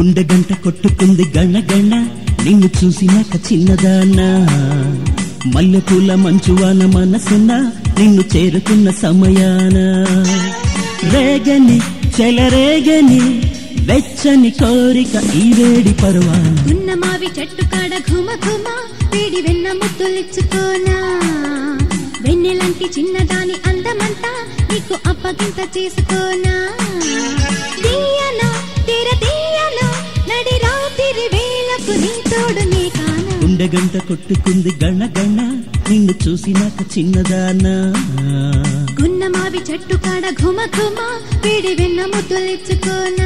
గుండె గంట కొట్టుకుంది గణ గణ నిన్ను చూసినాక చిన్నదానా మల్లెపూల మంచువాన మనసున నిన్ను చేరుకున్న సమయాన రేగని చెలరేగని వెచ్చని కోరిక ఈ వేడి పర్వాన ఉన్న మావి చెట్టు కాడ ఘుమ ఘుమ వేడి వెన్న ముద్దులిచ్చుకోనా వెన్నెలంటి చిన్నదాని అందమంతా నీకు అప్పగింత చేసుకోనా తీయనా తీర తీయనా నడి రాత్రి వేళకు నీ తోడు నీ కానా గుండె గంట కొట్టుకుంది గణ గణ నిన్ను చూసినాక చిన్నదానా గున్న మావి చెట్టు కాడ ఘుమ ఘుమ వేడి వెన్న ముద్దులిచ్చుకోనా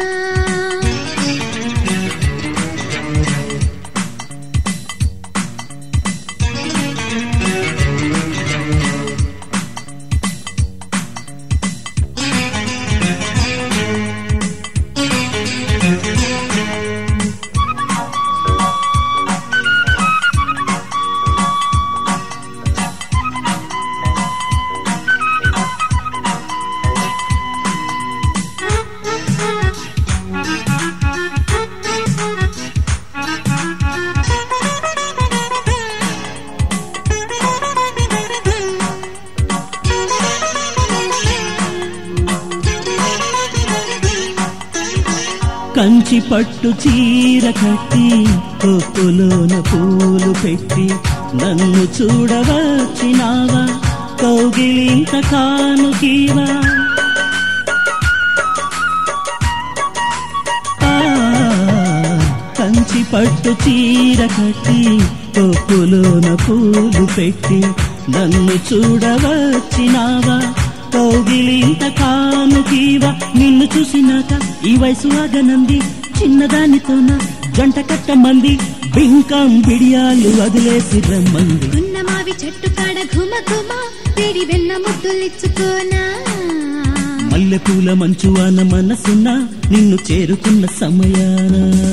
కంచి పట్టు చీర కట్టి కొప్పులోన పూలు పెట్టి నన్ను చూడవచ్చినావా కౌగిలింత కానుకీవా ఆ, కంచి పట్టు చీర కట్టి కొప్పులోన పూలు పెట్టి నన్ను చూడవచ్చినావా కౌగిలింత కానుకీవా నిన్ను చూసినాక ఈ వయసు ఆగనంది చిన్నదానితోన జంట కట్టమంది బింకం బిడియాలు వదిలేసి రమ్మంది గున్న మావి చెట్టు కాడ ఘుమ ఘుమ వేడి వెన్న ముద్దులిచ్చుకోనా మల్లెపూల మంచువాన మనసున నిన్ను చేరుకున్న సమయాన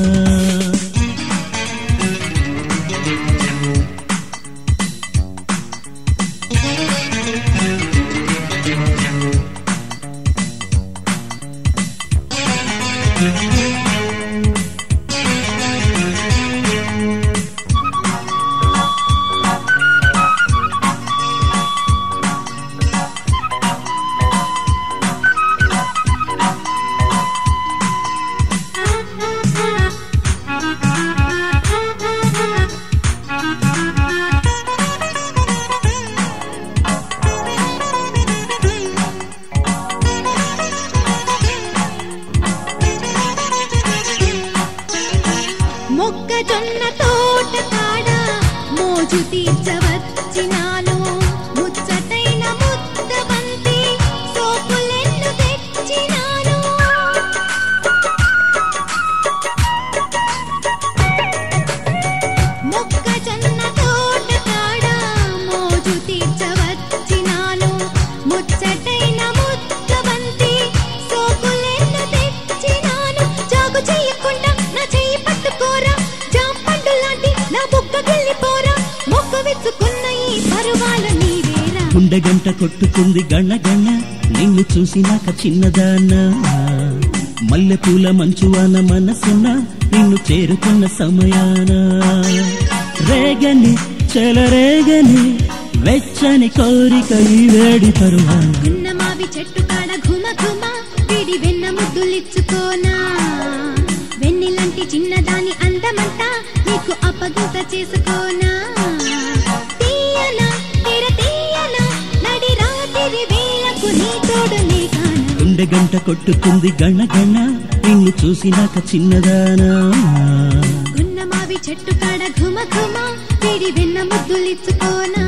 మొక్కజొన్న తోట కాడ మోజు తీర్చవచ్చినాను ముచ్చటైన ముద్ద బంతి సోపులెన్ను తెచ్చినాను మొక్కజొన్న తోట కాడ మోజు తీర్చవచ్చినాను ముచ్చటైన ముద్ద బంతి సోపులెన్ను తెచ్చినాను జాగు చెయ్యకుండా నా చెయ్యి పట్టుకోరా జాంపండు లాంటి నా బుగ్గ గిల్లిపోరా మొక్క విచ్చుకున్న ఈ పరువాల నీవేరా గుండె గంట కొట్టుకుంది గణ గణ నిన్ను చూసినాక చిన్నదానా మల్లెపూల మంచువాన మనసున నిన్ను చేరుకున్న సమయాన రేగని చెలరేగని వెచ్చని కోరిక ఈ వేడి పరువాన గున్న మావి చెట్టు కాడ ఘుమ ఘుమ విడి వెన్న ముద్దులిచ్చుకోనా వెన్నెలంటి చిన్నదాని అందమంతా నీకు అప్పగింత చేసుకోనా తీయనా తెర తీయనా నడి రాత్రి వేళకు నీ తోడు నీ కానా గుండె గంట కొట్టుకుంది గణ గణ నిన్ను చూసినాక చిన్నదానా గున్న మావి చెట్టు కాడ ఘుమ ఘుమ విడి వెన్న ముద్దులిచ్చుకోనా